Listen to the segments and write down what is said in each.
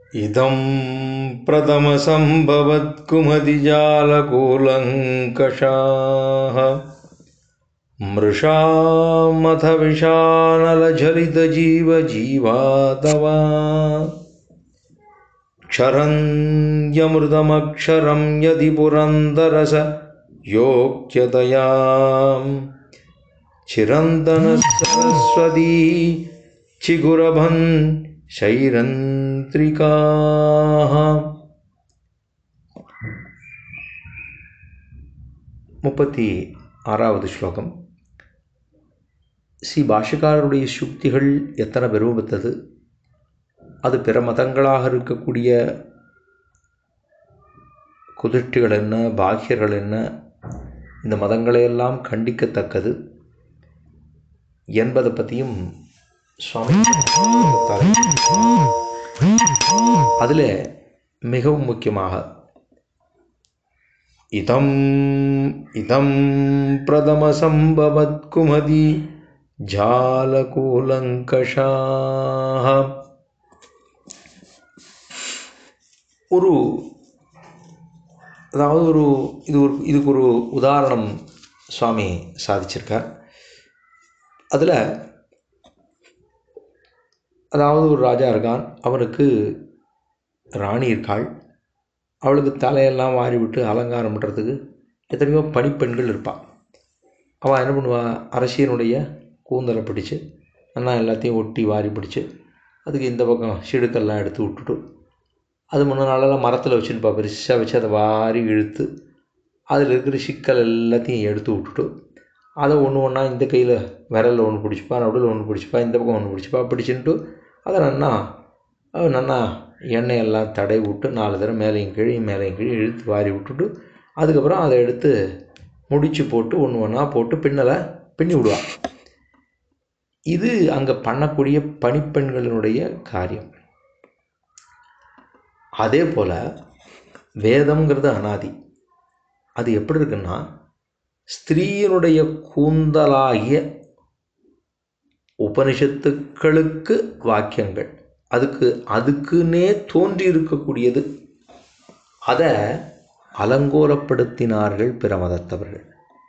इदं प्रथमसम्भवत्कुमतिजालकोलङ्कषाः मृषामथ विशानलझलितजीवजीवातवा क्षरन्त्यमृतमक्षरं यदि पुरन्दरस योग्यतयां चिरन्तनसरस्वती चिगुरभन् शैरन्त्रिकाः முப்பத்தி ஆறாவது ஸ்லோகம் ஸ்ரீ பாஷகாரருடைய சுக்திகள் எத்தனை பெருமைத்தது அது பிற மதங்களாக இருக்கக்கூடிய குதிஷ்டிகள் என்ன பாக்கியர்கள் என்ன இந்த மதங்களையெல்லாம் கண்டிக்கத்தக்கது என்பதை பற்றியும் சுவாமி அதில் மிகவும் முக்கியமாக இதம் இதம் பிரதமசம்பவத்குமதி ஜாலகூலங்கஷாக ஒரு அதாவது ஒரு இது ஒரு இதுக்கு ஒரு உதாரணம் சுவாமி சாதிச்சிருக்கார் அதில் அதாவது ஒரு ராஜா இருக்கான் அவனுக்கு ராணி இருக்காள் அவளுக்கு தலையெல்லாம் வாரி விட்டு அலங்காரம் பண்ணுறதுக்கு எத்தனையோ பணிப்பெண்கள் இருப்பாள் அவள் என்ன பண்ணுவாள் அரசியனுடைய கூந்தலை பிடிச்சு அண்ணா எல்லாத்தையும் ஒட்டி வாரி பிடிச்சி அதுக்கு இந்த பக்கம் சிடுக்கெல்லாம் எடுத்து விட்டுட்டு அது முன்ன நாளெல்லாம் மரத்தில் வச்சுருப்பா பெருசாக வச்சு அதை வாரி இழுத்து அதில் இருக்கிற சிக்கல் எல்லாத்தையும் எடுத்து விட்டுட்டு அதை ஒன்று ஒன்றா இந்த கையில் விரலில் ஒன்று பிடிச்சிப்பா நடுவில் ஒன்று பிடிச்சிப்பா இந்த பக்கம் ஒன்று பிடிச்சிப்பா பிடிச்சின்ட்டு அதை நன்னா நன்னா எண்ணெயெல்லாம் தடை விட்டு நாலு தடவை மேலேயும் கீழையும் மேலேயும் கீழே இழுத்து வாரி விட்டுட்டு அதுக்கப்புறம் அதை எடுத்து முடிச்சு போட்டு ஒன்று ஒன்றா போட்டு பின்னலை பின்னி விடுவாள் இது அங்கே பண்ணக்கூடிய பணிப்பெண்களினுடைய காரியம் அதே போல் வேதம்ங்கிறது அனாதி அது எப்படி இருக்குன்னா ஸ்திரீயினுடைய கூந்தலாகிய உபனிஷத்துக்களுக்கு வாக்கியங்கள் அதுக்கு அதுக்குன்னே தோன்றி இருக்கக்கூடியது அதை அலங்கோலப்படுத்தினார்கள் பிற மதத்தவர்கள்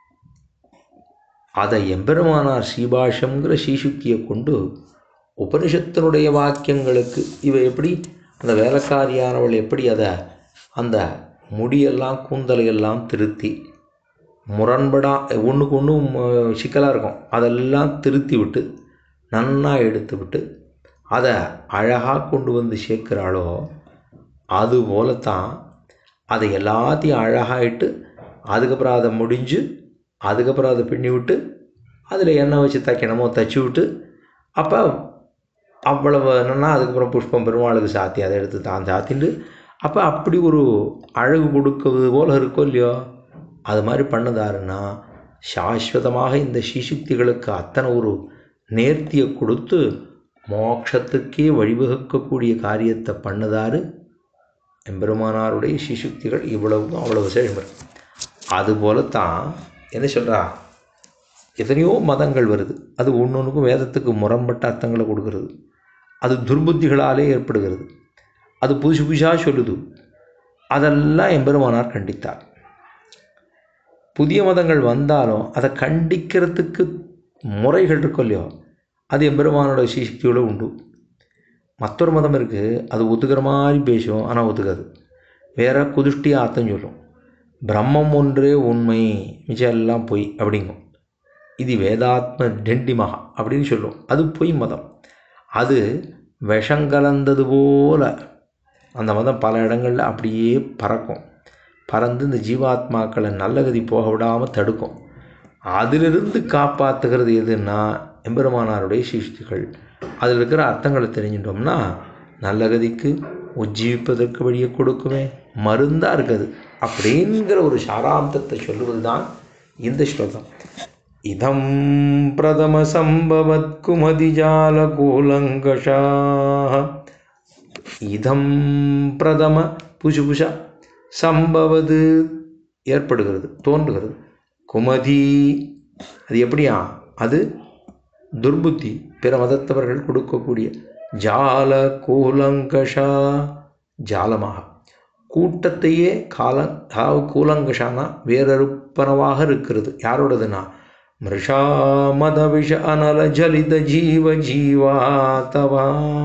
அதை எம்பெருமானார் ஸ்ரீபாஷங்கிற ஸ்ரீசுக்தியை கொண்டு உபனிஷத்தினுடைய வாக்கியங்களுக்கு இவ எப்படி அந்த வேலைக்காரியானவள் எப்படி அதை அந்த முடியெல்லாம் கூந்தலையெல்லாம் திருத்தி முரண்படா ஒன்றுக்கு ஒன்று சிக்கலாக இருக்கும் அதெல்லாம் திருத்தி விட்டு நன்னா எடுத்து விட்டு அதை அழகாக கொண்டு வந்து சேர்க்குறாளோ அது போலத்தான் அதை எல்லாத்தையும் அழகாயிட்டு அதுக்கப்புறம் அதை முடிஞ்சு அதுக்கப்புறம் அதை பின்னி விட்டு அதில் எண்ணெய் வச்சு தைக்கணுமோ தைச்சி விட்டு அப்போ அவ்வளவு என்னென்னா அதுக்கப்புறம் புஷ்பம் பெருமாளுக்கு சாத்தி அதை எடுத்து தான் சாத்திட்டு அப்போ அப்படி ஒரு அழகு கொடுக்குறது போல் இருக்கோ இல்லையோ அது மாதிரி பண்ணதாருன்னா சாஸ்வதமாக இந்த சிசுக்திகளுக்கு அத்தனை ஒரு நேர்த்தியை கொடுத்து மோட்சத்துக்கே வழிவகுக்கக்கூடிய காரியத்தை பண்ணதாரு எம்பெருமானாருடைய சிசுக்திகள் இவ்வளவு அவ்வளவு விசேஷம் அதுபோல தான் என்ன சொல்கிறா எத்தனையோ மதங்கள் வருது அது ஒன்று ஒன்றுக்கும் வேதத்துக்கு முரண்பட்ட அர்த்தங்களை கொடுக்கறது அது துர்புத்திகளாலே ஏற்படுகிறது அது புதுசு புதுசாக சொல்லுது அதெல்லாம் எம்பெருமானார் கண்டித்தார் புதிய மதங்கள் வந்தாலும் அதை கண்டிக்கிறதுக்கு முறைகள் இருக்கும் இல்லையோ அது எம்பெருமானோட சீசக்தியோடு உண்டு மற்றொரு மதம் இருக்குது அது ஒத்துக்கிற மாதிரி பேசும் ஆனால் ஒத்துக்காது வேற குதிஷ்டியாக அர்த்தம் சொல்லும் பிரம்மம் ஒன்றே உண்மை மிச்சம் எல்லாம் பொய் அப்படிங்கும் இது வேதாத்ம டெண்டிமகா அப்படின்னு சொல்லும் அது பொய் மதம் அது விஷங்கலந்தது போல அந்த மதம் பல இடங்களில் அப்படியே பறக்கும் பறந்து இந்த ஜீவாத்மாக்களை நல்ல கதி போக விடாமல் தடுக்கும் அதிலிருந்து காப்பாற்றுகிறது எதுன்னா எம்பெருமானாருடைய சிஷ்டிகள் அதில் இருக்கிற அர்த்தங்களை தெரிஞ்சிட்டோம்னா நல்ல கதிக்கு உஜ்ஜீவிப்பதற்கு வழியை கொடுக்குமே மருந்தாக இருக்குது அப்படிங்கிற ஒரு சாராந்தத்தை சொல்லுவது தான் இந்த ஸ்லோகம் இதம் பிரதம சம்பவத் குமதிஜால கூலங்கஷா இதம் பிரதம புஷு புஷா சம்பவது ஏற்படுகிறது தோன்றுகிறது குமதி அது எப்படியா அது துர்புத்தி பிற மதத்தவர்கள் கொடுக்கக்கூடிய ஜால கூலங்கஷா ஜாலமாக கூட்டத்தையே கால அதாவது கூலங்கஷானா வேறறுப்பனவாக இருக்கிறது யாரோடதுன்னா மிருஷா மத விஷ அனல ஜலித ஜீவ ஜீவாதவா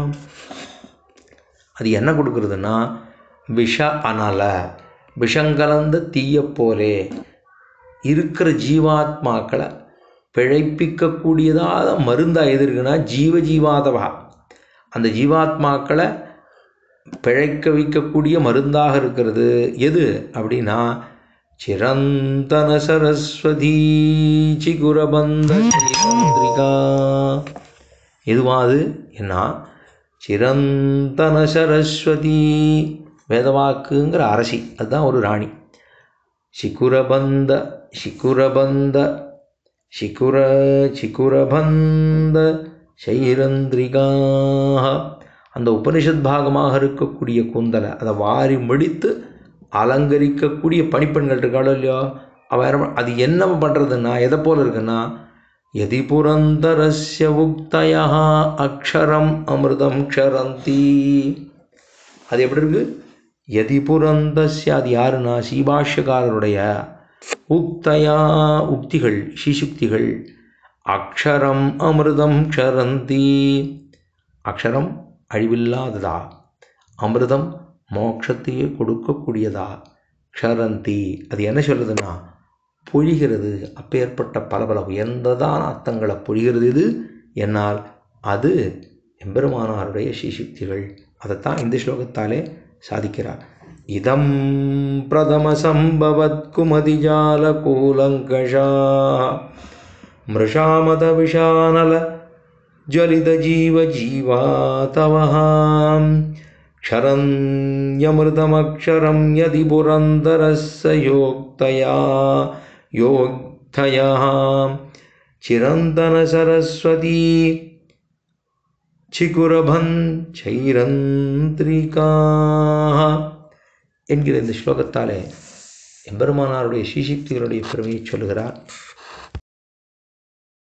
அது என்ன கொடுக்குறதுன்னா விஷ அனல விஷங்கலந்த தீய போலே இருக்கிற ஜீவாத்மாக்களை பிழைப்பிக்கக்கூடியதாத மருந்தாக எது இருக்குன்னா ஜீவ ஜீவாதவா அந்த ஜீவாத்மாக்களை பிழைக்க வைக்கக்கூடிய மருந்தாக இருக்கிறது எது அப்படின்னா சிரந்தன சரஸ்வதி சிகுரபந்த சந்திரிகா எதுவா அது என்ன சிரந்தன சரஸ்வதி வேதவாக்குங்கிற அரசி அதுதான் ஒரு ராணி சிக்குரபந்த சிக்குரபந்த சிக்குர சிக்குரபந்த சைரந்திரிகா அந்த உபனிஷத் பாகமாக இருக்கக்கூடிய கூந்தலை அதை வாரி முடித்து அலங்கரிக்கக்கூடிய பணிப்பெண்கள் இருக்காளோ இல்லையோ அவ அது என்ன பண்ணுறதுன்னா எதை போல் இருக்குன்னா எதி புரந்தரஸ்ய உக்தயா அக்ஷரம் அமிர்தம் க்ஷரந்தி அது எப்படி இருக்கு எதி புரந்தஸ்ய அது யாருன்னா சீபாஷ்யக்காரருடைய உக்தயா உக்திகள் ஸ்ரீசுக்திகள் அக்ஷரம் அமிர்தம் க்ஷரந்தி அக்ஷரம் அழிவில்லாததா அமிர்தம் மோட்சத்தையே கொடுக்கக்கூடியதா க்ஷரந்தி அது என்ன சொல்லுதுன்னா பொழிகிறது அப்பேற்பட்ட பல பல உயர்ந்ததான அர்த்தங்களை பொழிகிறது இது என்னால் அது எம்பெருமானாருடைய ஸ்ரீசுக்திகள் அதைத்தான் இந்த ஸ்லோகத்தாலே சாதிக்கிறார் இதம் பிரதம சம்பவத் குமதிஜால கூலங்கஷா மிருஷாமத விஷானல ஜலித ஜீவ ஜீவாதவஹாம் क्षरन्यमृतमक्षरं यदि पुरन्दरस्य योक्तया योक्तयः चिरन्तनसरस्वती சிகுரபன் சைரந்திரிகா என்கிற இந்த ஸ்லோகத்தாலே எம்பெருமானாருடைய ஸ்ரீசக்திகளுடைய பெருமையை சொல்லுகிறார்